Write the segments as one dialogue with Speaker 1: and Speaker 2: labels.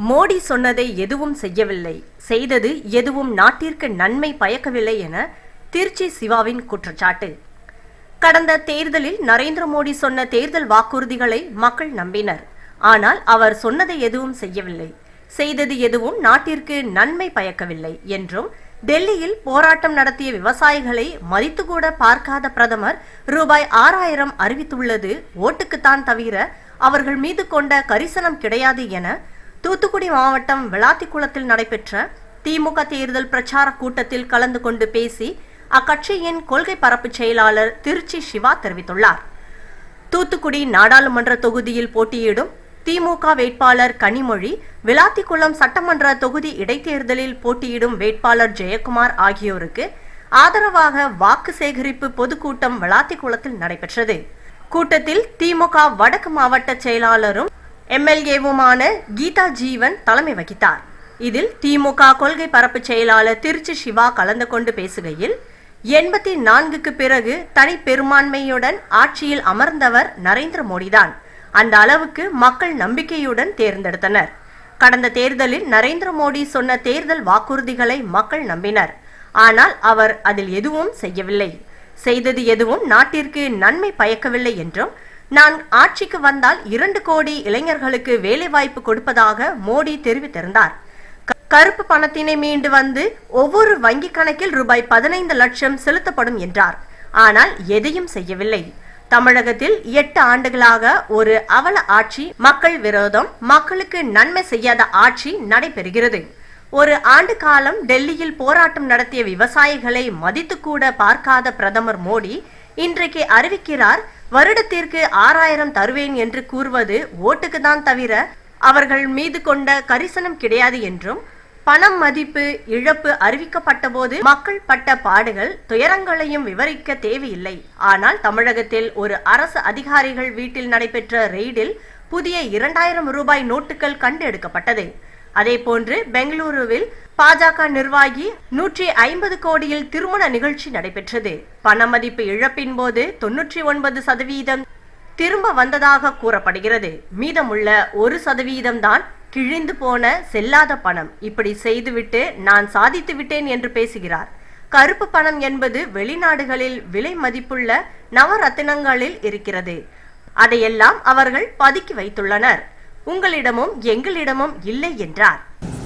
Speaker 1: மோடி சொன்னதை எதுவும் செய்யவில்லை செய்தது எதுவும் நாட்டிற்கு நன்மை பயக்கவில்லை என திருச்சி சிவாவின் குற்றச்சாட்டு கடந்த தேர்தலில் நரேந்திர மோடி சொன்ன தேர்தல் வாக்குறுதிகளை மக்கள் நம்பினர் ஆனால் அவர் சொன்னதை எதுவும் செய்யவில்லை செய்தது எதுவும் நாட்டிற்கு நன்மை பயக்கவில்லை என்றும் டெல்லியில் போராட்டம் நடத்திய விவசாயிகளை மதித்து கூட பார்க்காத பிரதமர் ரூபாய் ஆறாயிரம் அறிவித்துள்ளது ஓட்டுக்குத்தான் தவிர அவர்கள் மீது கொண்ட கரிசனம் கிடையாது என தூத்துக்குடி மாவட்டம் விளாத்திக்குளத்தில் நடைபெற்ற திமுக தேர்தல் பிரச்சார கூட்டத்தில் கலந்து கொண்டு பேசி அக்கட்சியின் கொள்கை பரப்பு செயலாளர் திருச்சி சிவா தெரிவித்துள்ளார் தூத்துக்குடி நாடாளுமன்ற தொகுதியில் போட்டியிடும் திமுக வேட்பாளர் கனிமொழி விளாத்திக்குளம் சட்டமன்ற தொகுதி இடைத்தேர்தலில் போட்டியிடும் வேட்பாளர் ஜெயக்குமார் ஆகியோருக்கு ஆதரவாக வாக்கு சேகரிப்பு பொதுக்கூட்டம் விளாத்திக்குளத்தில் நடைபெற்றது கூட்டத்தில் திமுக வடக்கு மாவட்ட செயலாளரும் எம்எல்ஏவுமான கீதா ஜீவன் தலைமை வகித்தார் இதில் திமுக கொள்கை பரப்பு செயலாளர் திருச்சி சிவா கலந்து கொண்டு பேசுகையில் எண்பத்தி நான்குக்கு பிறகு தனி பெரும்பான்மையுடன் ஆட்சியில் அமர்ந்தவர் நரேந்திர மோடிதான் அந்த அளவுக்கு மக்கள் நம்பிக்கையுடன் தேர்ந்தெடுத்தனர் கடந்த தேர்தலில் நரேந்திர மோடி சொன்ன தேர்தல் வாக்குறுதிகளை மக்கள் நம்பினர் ஆனால் அவர் அதில் எதுவும் செய்யவில்லை செய்தது எதுவும் நாட்டிற்கு நன்மை பயக்கவில்லை என்றும் நான் ஆட்சிக்கு வந்தால் இரண்டு கோடி இளைஞர்களுக்கு வேலைவாய்ப்பு கொடுப்பதாக மோடி தெரிவித்திருந்தார் க- கருப்பு பணத்தினை மீண்டு வந்து ஒவ்வொரு வங்கி கணக்கில் ரூபாய் பதினைந்து லட்சம் செலுத்தப்படும் என்றார் ஆனால் எதையும் செய்யவில்லை தமிழகத்தில் எட்டு ஆண்டுகளாக ஒரு அவல ஆட்சி மக்கள் விரோதம் மக்களுக்கு நன்மை செய்யாத ஆட்சி நடைபெறுகிறது ஒரு ஆண்டு காலம் டெல்லியில் போராட்டம் நடத்திய விவசாயிகளை மதித்து கூட பார்க்காத பிரதமர் மோடி இன்றைக்கு அறிவிக்கிறார் வருடத்திற்கு ஆறாயிரம் தருவேன் என்று கூறுவது ஓட்டுக்கு தான் தவிர அவர்கள் மீது கொண்ட கரிசனம் கிடையாது என்றும் பணம் மதிப்பு இழப்பு அறிவிக்கப்பட்ட போது மக்கள் பட்ட பாடுகள் துயரங்களையும் விவரிக்க தேவையில்லை ஆனால் தமிழகத்தில் ஒரு அரசு அதிகாரிகள் வீட்டில் நடைபெற்ற ரெய்டில் புதிய இரண்டாயிரம் ரூபாய் நோட்டுகள் கண்டெடுக்கப்பட்டது அதேபோன்று பெங்களூருவில் பாஜக நிர்வாகி நூற்றி ஐம்பது கோடியில் திருமண நிகழ்ச்சி நடைபெற்றது பண மதிப்பு இழப்பின் போது தொன்னூற்றி ஒன்பது சதவீதம் திரும்ப வந்ததாக கூறப்படுகிறது மீதமுள்ள ஒரு சதவீதம் தான் கிழிந்து போன செல்லாத பணம் இப்படி செய்துவிட்டு நான் சாதித்து விட்டேன் என்று பேசுகிறார் கருப்பு பணம் என்பது வெளிநாடுகளில் விலை மதிப்புள்ள நவரத்தினங்களில் இருக்கிறது அதையெல்லாம் அவர்கள் பதுக்கி வைத்துள்ளனர் உங்களிடமும் எங்களிடமும் இல்லை என்றார்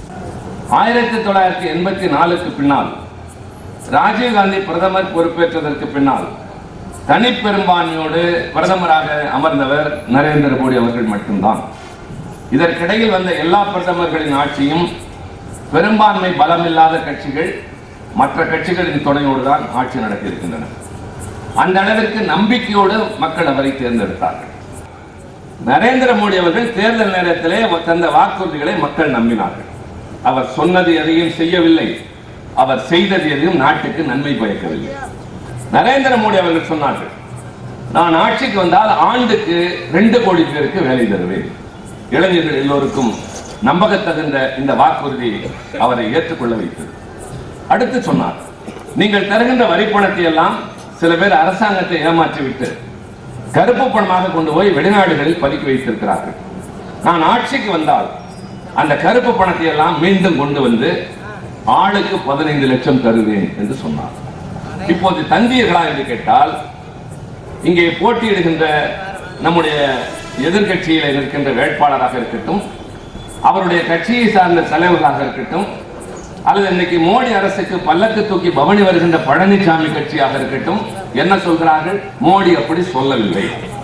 Speaker 2: ஆயிரத்தி தொள்ளாயிரத்தி எண்பத்தி நாலுக்கு பின்னால் ராஜீவ்காந்தி பிரதமர் பொறுப்பேற்றதற்கு பின்னால் தனிப்பெரும்பான்மையோடு பிரதமராக அமர்ந்தவர் நரேந்திர மோடி அவர்கள் மட்டும்தான் இதற்கிடையில் வந்த எல்லா பிரதமர்களின் ஆட்சியும் பெரும்பான்மை பலமில்லாத கட்சிகள் மற்ற கட்சிகளின் துணையோடு தான் ஆட்சி நடத்தியிருக்கின்றன அந்த அளவிற்கு நம்பிக்கையோடு மக்கள் அவரை தேர்ந்தெடுத்தார்கள் நரேந்திர மோடி அவர்கள் தேர்தல் நேரத்திலே தந்த வாக்குறுதிகளை மக்கள் நம்பினார்கள் அவர் சொன்னது எதையும் செய்யவில்லை அவர் செய்தது எதையும் நாட்டுக்கு நன்மை பயக்கவில்லை நரேந்திர மோடி அவர்கள் சொன்னார்கள் நான் ஆட்சிக்கு வந்தால் ஆண்டுக்கு ரெண்டு கோடி பேருக்கு வேலை தருவேன் இளைஞர்கள் எல்லோருக்கும் நம்பகத்தகுந்த இந்த வாக்குறுதி அவரை ஏற்றுக்கொள்ள வைத்தது அடுத்து சொன்னார் நீங்கள் தருகின்ற வரிப்பணத்தை எல்லாம் சில பேர் அரசாங்கத்தை ஏமாற்றிவிட்டு கருப்பு பணமாக கொண்டு போய் வெளிநாடுகளில் பதுக்கி வைத்திருக்கிறார்கள் நான் ஆட்சிக்கு வந்தால் அந்த கருப்பு பணத்தை எல்லாம் மீண்டும் கொண்டு வந்து ஆளுக்கு பதினைந்து லட்சம் தருவேன் என்று சொன்னார் இப்போது தந்தீர்களா என்று கேட்டால் இங்கே போட்டியிடுகின்ற நம்முடைய எதிர்க்கட்சியில் இருக்கின்ற வேட்பாளராக இருக்கட்டும் அவருடைய கட்சியை சார்ந்த தலைவர்களாக இருக்கட்டும் அல்லது இன்னைக்கு மோடி அரசுக்கு பல்லக்கு தூக்கி பவனி வருகின்ற பழனிசாமி கட்சியாக இருக்கட்டும் என்ன சொல்கிறார்கள் மோடி அப்படி சொல்லவில்லை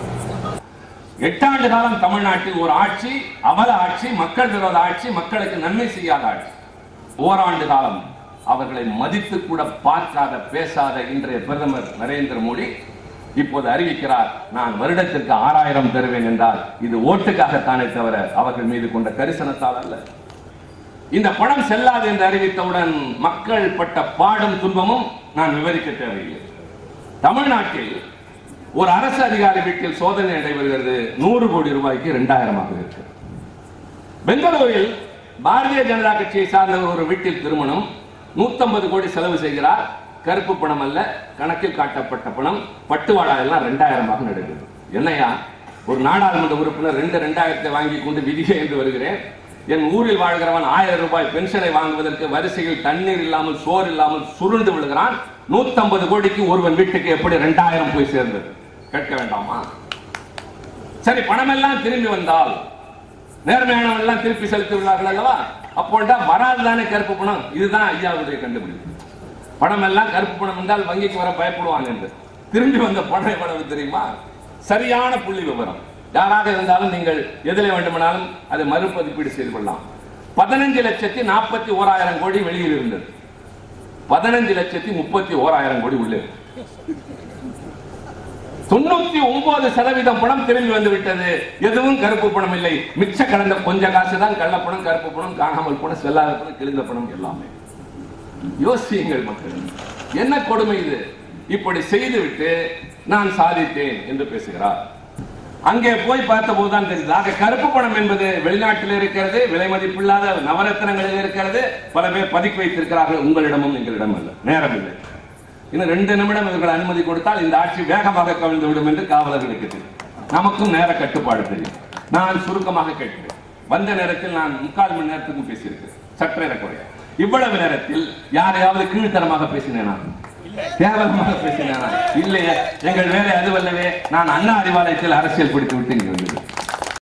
Speaker 2: எட்டாண்டு காலம் தமிழ்நாட்டில் ஒரு ஆட்சி அவல ஆட்சி மக்கள் விரோத ஆட்சி மக்களுக்கு நன்மை செய்யாத ஆட்சி ஓராண்டு காலம் அவர்களை மதித்து கூட பார்க்காத பேசாத இன்றைய பிரதமர் நரேந்திர மோடி இப்போது அறிவிக்கிறார் நான் வருடத்திற்கு ஆறாயிரம் தருவேன் என்றால் இது ஓட்டுக்காகத்தானே தவிர அவர்கள் மீது கொண்ட கரிசனத்தால் அல்ல இந்த பணம் செல்லாது என்று அறிவித்தவுடன் மக்கள் பட்ட பாடும் துன்பமும் நான் விவரிக்க தேவையில்லை தமிழ்நாட்டில் ஒரு அரசு அதிகாரி வீட்டில் சோதனை நடைபெறுகிறது நூறு கோடி ரூபாய்க்கு இரண்டாயிரமாக இருக்கு பெங்களூரில் பாரதிய ஜனதா கட்சியை சார்ந்த ஒரு வீட்டில் திருமணம் 150 கோடி செலவு செய்கிறார் கருப்பு பணம் அல்ல கணக்கில் காட்டப்பட்ட பணம் பட்டுவாடா எல்லாம் ரெண்டாயிரமாக நடக்குது என்னையா ஒரு நாடாளுமன்ற உறுப்பினர் ரெண்டு ரெண்டாயிரத்தை வாங்கி கொண்டு விதிகை என்று வருகிறேன் என் ஊரில் வாழ்கிறவன் ஆயிரம் ரூபாய் பென்ஷனை வாங்குவதற்கு வரிசையில் தண்ணீர் இல்லாமல் சோறு இல்லாமல் சுருண்டு விழுகிறான் நூத்தம்பது கோடிக்கு ஒருவன் வீட்டுக்கு எப்படி ரெண்டாயிரம் போய் சேர்ந்தது கேட்க வேண்டாமா சரி பணம் எல்லாம் திரும்பி வந்தால் நேர்மையானவன் எல்லாம் திருப்பி செலுத்தி விடுவார்கள் அல்லவா அப்போண்டா வராது தானே கருப்பு பணம் இதுதான் ஐயாவுடைய கண்டுபிடிப்பு பணம் எல்லாம் கருப்பு பணம் என்றால் வங்கிக்கு வர பயப்படுவாங்க என்று திரும்பி வந்த பணம் எவ்வளவு தெரியுமா சரியான புள்ளி விவரம் யாராக இருந்தாலும் நீங்கள் எதில் வேண்டுமானாலும் அதை மறுபதிப்பீடு செய்து கொள்ளலாம் பதினஞ்சு லட்சத்தி நாற்பத்தி ஓராயிரம் கோடி வெளியில் இருந்தது பதினஞ்சு லட்சத்தி முப்பத்தி ஓராயிரம் கோடி உள்ளே இருக்கு. தொண்ணூத்தி ஒன்பது சதவீதம் பணம் திரும்பி வந்து விட்டது எதுவும் கருப்பு பணம் இல்லை மிச்ச கடந்த கொஞ்ச காசு தான் கள்ளப்பணம் கருப்பு பணம் காணாமல் போன செல்லாத பணம் கிழிந்த பணம் எல்லாமே யோசியுங்கள் மக்கள் என்ன கொடுமை இது இப்படி செய்துவிட்டு நான் சாதித்தேன் என்று பேசுகிறார் அங்கே போய் பார்த்த போதுதான் தெரியுது ஆக கருப்பு பணம் என்பது வெளிநாட்டில் இருக்கிறது விலை மதிப்பில்லாத நவரத்னங்களில் இருக்கிறது பல பேர் பதுக்கி வைத்திருக்கிறார்கள் உங்களிடமும் எங்களிடம் அல்ல நேரம் இல்லை இன்னும் ரெண்டு நிமிடம் இவர்கள் அனுமதி கொடுத்தால் இந்த ஆட்சி வேகமாக கவிழ்ந்து விடும் என்று காவலர்களுக்கு தெரியும் நமக்கும் நேர கட்டுப்பாடு தெரியும் நான் சுருக்கமாக கேட்கிறேன் வந்த நேரத்தில் நான் முக்கால் மணி நேரத்துக்கும் பேசியிருக்கிறேன் சற்றே குறைய இவ்வளவு நேரத்தில் யாரையாவது கீழ்த்தரமாக பேசினேனா கேவலமாக பேசினேனா இல்லையே எங்கள் வேலை அதுவல்லவே நான் அண்ணா அறிவாலயத்தில் அரசியல் படித்து விட்டு இங்கே வந்தது